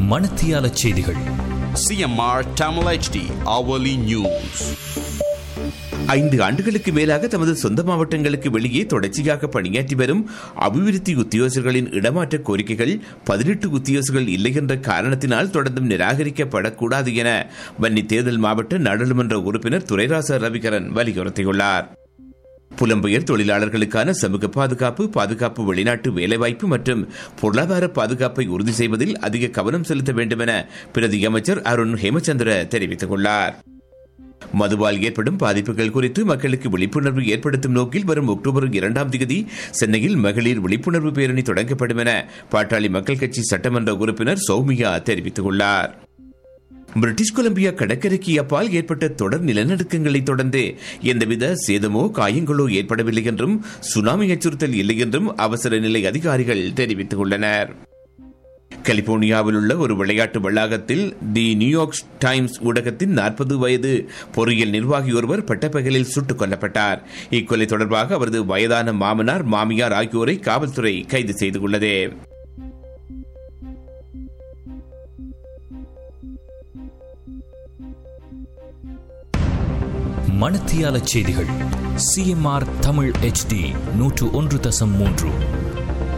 மணத்தியால செய்திகள் CMR Tamil HD hourly news. ஐந்து ஆண்டுகளுக்கு மேலாக தமது சொந்த மாவட்டங்களுக்கு வெளியே தொடர்ச்சியாக பணியாற்றி வரும் அபிவிருத்தி உத்தியோகர்களின் இடமாற்ற கோரிக்கைகள் பதினெட்டு உத்தியோகர்கள் இல்லை என்ற காரணத்தினால் தொடர்ந்தும் நிராகரிக்கப்படக்கூடாது என வன்னி தேர்தல் மாவட்ட நாடாளுமன்ற உறுப்பினர் துரைராச ரவிகரன் வலியுறுத்தியுள்ளார் புலம்பெயர் தொழிலாளர்களுக்கான சமூக பாதுகாப்பு பாதுகாப்பு வெளிநாட்டு வேலைவாய்ப்பு மற்றும் பொருளாதார பாதுகாப்பை உறுதி செய்வதில் அதிக கவனம் செலுத்த வேண்டும் என பிரதி அமைச்சர் அருண் ஹேமச்சந்திர தெரிவித்துள்ளார் மதுவால் ஏற்படும் பாதிப்புகள் குறித்து மக்களுக்கு விழிப்புணர்வு ஏற்படுத்தும் நோக்கில் வரும் அக்டோபர் இரண்டாம் தேதி சென்னையில் மகளிர் விழிப்புணர்வு பேரணி தொடங்கப்படும் என பாட்டாளி மக்கள் கட்சி சட்டமன்ற உறுப்பினர் சௌமியா தெரிவித்துள்ளார் பிரிட்டிஷ் கொலம்பியா கடற்கரைக்கு அப்பால் ஏற்பட்ட தொடர் நிலநடுக்கங்களை தொடர்ந்து எந்தவித சேதமோ காயங்களோ ஏற்படவில்லை என்றும் சுனாமி அச்சுறுத்தல் இல்லை என்றும் அவசர நிலை அதிகாரிகள் தெரிவித்துள்ளனர் கலிபோர்னியாவில் உள்ள ஒரு விளையாட்டு வளாகத்தில் தி நியூயார்க் டைம்ஸ் ஊடகத்தின் நாற்பது வயது பொறியியல் நிர்வாகி ஒருவர் பட்டப்பகலில் சுட்டுக் கொல்லப்பட்டார் இக்கொலை தொடர்பாக அவரது வயதான மாமனார் மாமியார் ஆகியோரை காவல்துறை கைது செய்துள்ளது மணத்தியால செய்திகள் சிஎம்ஆர் தமிழ் HD நூற்று ஒன்று தசம் மூன்று